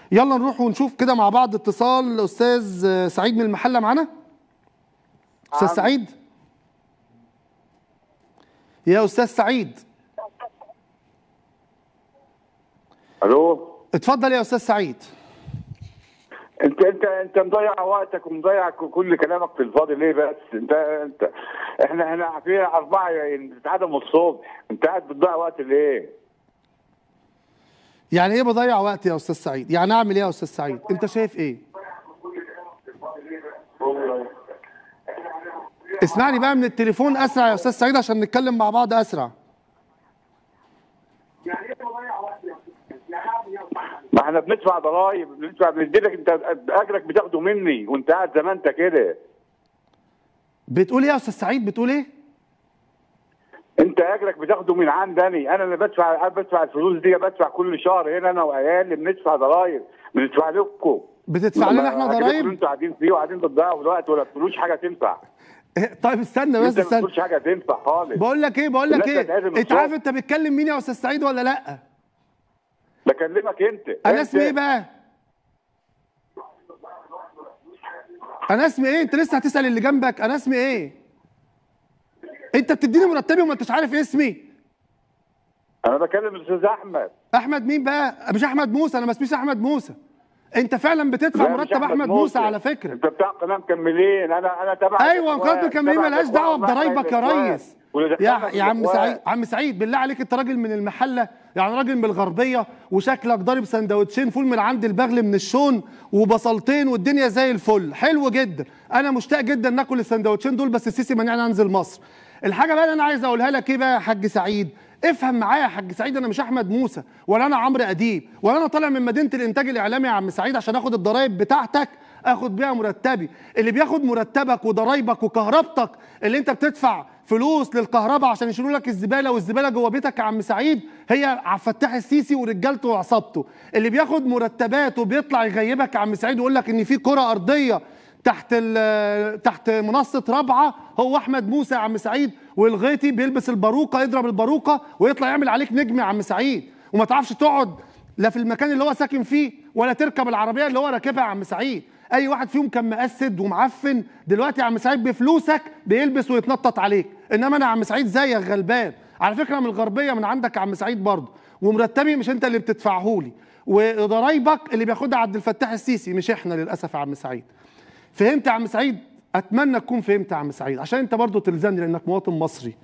يلا نروح ونشوف كده مع بعض اتصال استاذ سعيد من المحله معانا استاذ عم. سعيد يا استاذ سعيد الو اتفضل يا استاذ سعيد انت انت انت مضيع وقتك ومضيع ك- كل كلامك في الفاضي ليه بس انت انت احنا هنا في اربعه بتتعدم الصبح انت قاعد بتضيع وقت ليه؟ يعني ايه بضيع وقت يا استاذ سعيد يعني اعمل ايه يا استاذ سعيد انت شايف ايه اسمعني بقى من التليفون اسرع يا استاذ سعيد عشان نتكلم مع بعض اسرع ما احنا بندفع ضرايب بندفع بنديلك انت اجرك بتاخده مني وانت قاعد زي ما انت كده بتقول ايه يا استاذ سعيد بتقول ايه انت اجرك بتاخده من عندني انا اللي بدفع أنا بدفع الفلوس دي بدفع كل شهر هنا انا وعيالي بندفع ضرايب بندفع لكم بتدفع لنا احنا أجركم ضرايب اللي انتوا قاعدين فيه وقاعدين بتضيعوا الوقت ولا بتقولوش حاجه تنفع طيب استنى بس انت ما استنى بتقولش حاجه تنفع خالص بقول لك ايه بقول لك الناس ايه هتعزم انت عارف الصبح. انت بتكلم مين يا استاذ سعيد ولا لا بكلمك انت انا انت. اسمي ايه بقى انا اسمي ايه انت لسه هتسال اللي جنبك انا اسمي ايه انت بتديني مرتبي وما انتش عارف اسمي انا بكلم الاستاذ احمد احمد مين بقى مش احمد موسى انا ما اسميش احمد موسى انت فعلا بتدفع لا، مش مرتب احمد موسى على فكره انت بتاع قناه مكملين انا انا تبع ايوه الإخوان، قناه مكملين تبع ملهاش الإخوان، دعوه ومعنا بضرايبك يا الإخوان. ريس واللي يا دخلنا في يا عم الإخوان. سعيد عم سعيد بالله عليك انت راجل من المحله يعني راجل من الغربيه وشكلك ضارب سندوتشين فول من عند البغل من الشون وبصلتين والدنيا زي الفل حلو جدا انا مشتاق جدا ناكل السندوتشين دول بس السيسي منعني انزل مصر الحاجه بقى اللي انا عايز اقولها لك ايه بقى يا حاج سعيد افهم معايا يا حاج سعيد انا مش احمد موسى ولا انا عمرو اديب ولا انا طالع من مدينه الانتاج الاعلامي يا عم سعيد عشان اخد الضرايب بتاعتك اخد بيها مرتبي اللي بياخد مرتبك وضرايبك وكهربتك اللي انت بتدفع فلوس للكهرباء عشان يشيلوا لك الزباله والزباله جوه بيتك يا عم سعيد هي عبد الفتاح السيسي ورجالته وعصابته اللي بياخد مرتبات وبيطلع يغيبك يا عم سعيد ويقول لك ان في كره ارضيه تحت ال- تحت منصه رابعه هو احمد موسى يا عم سعيد والغيطي بيلبس الباروكه يضرب الباروكه ويطلع يعمل عليك نجم يا عم سعيد وما تعرفش تقعد لا في المكان اللي هو ساكن فيه ولا تركب العربيه اللي هو راكبها يا عم سعيد اي واحد فيهم كان مقسد ومعفن دلوقتي يا عم سعيد بفلوسك بيلبس ويتنطط عليك انما انا يا عم سعيد زيك غلبان على فكره من الغربيه من عندك يا عم سعيد برضه ومرتبي مش انت اللي بتدفعه لي وضرايبك اللي بياخدها عبد الفتاح السيسي مش احنا للاسف يا عم سعيد فهمت يا عم سعيد اتمنى تكون فهمت يا عم سعيد عشان انت برضه تلزمني لانك مواطن مصري